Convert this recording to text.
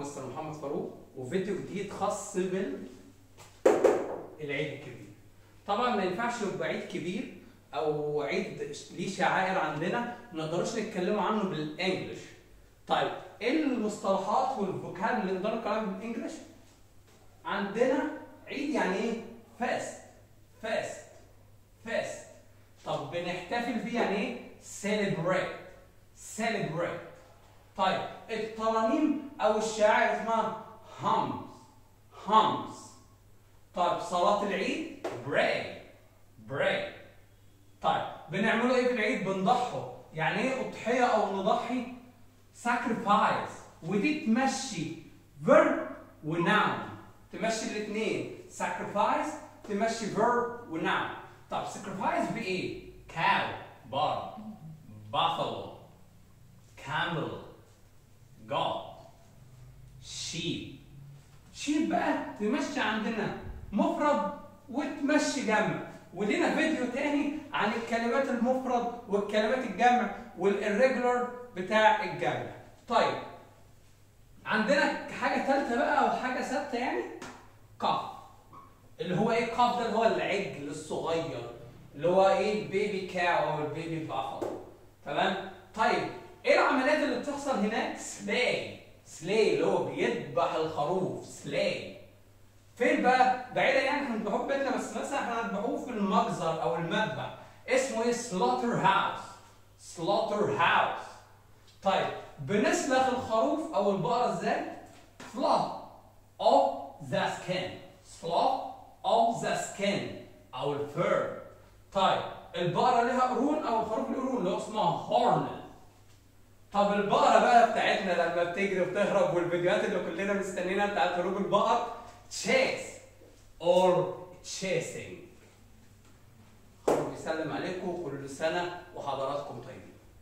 مستر محمد فاروق وفيديو جديد خاص بال العيد الكبير طبعا ما ينفعش يبقى عيد كبير او عيد ليه شعائر عندنا ما نقدرش نتكلموا عنه بالانجلش طيب ايه المصطلحات والفوكاب اللي نقدر نتكلم بالانجلش عندنا عيد يعني ايه فاست فاست فاست طب بنحتفل بيه يعني ايه celebrate celebrate طيب الترانيم او الشعائر اسمها hums hums طيب صلاة العيد pray pray طيب بنعمله ايه في العيد بنضحوا يعني ايه اضحية او نضحي sacrifice ودي تمشي verb وناون تمشي الاثنين sacrifice تمشي verb وناون طب sacrifice بايه cow بار buffalo camel goat sheep sheep بقى تمشي عندنا مفرد وتمشي جمع ولينا فيديو تاني عن الكلمات المفرد والكلمات الجمع والirregular بتاع الجمع طيب عندنا حاجه ثالثه بقى او حاجه ثابته يعني قاف اللي هو ايه قاف ده اللي هو العجل الصغير اللي هو ايه البيبي كاو او البيبي بافل تمام طيب ايه العمليات اللي بتحصل هناك سلاي سلاي اللي هو بيذبح الخروف سلاي فين بقى بعيدا يعني احنا بنذبحوه في بيتنا بس مثلا احنا هنذبحوه في المجزر او المذبح اسمه ايه سلوتر هاوس سلوتر هاوس طيب بنسلخ الخروف او البقره ازاي fluff of the skin fluff of the skin او الفر طيب البقره لها قرون او الخروف له قرون اللي هو اسمها هورن طب البقره بقى بتاعتنا لما بتجري وتهرب والفيديوهات اللي كلنا مستنيينها بتاعت هروب البقر chase or chasing خلوا بيسلم عليكم كل سنه وحضراتكم طيبين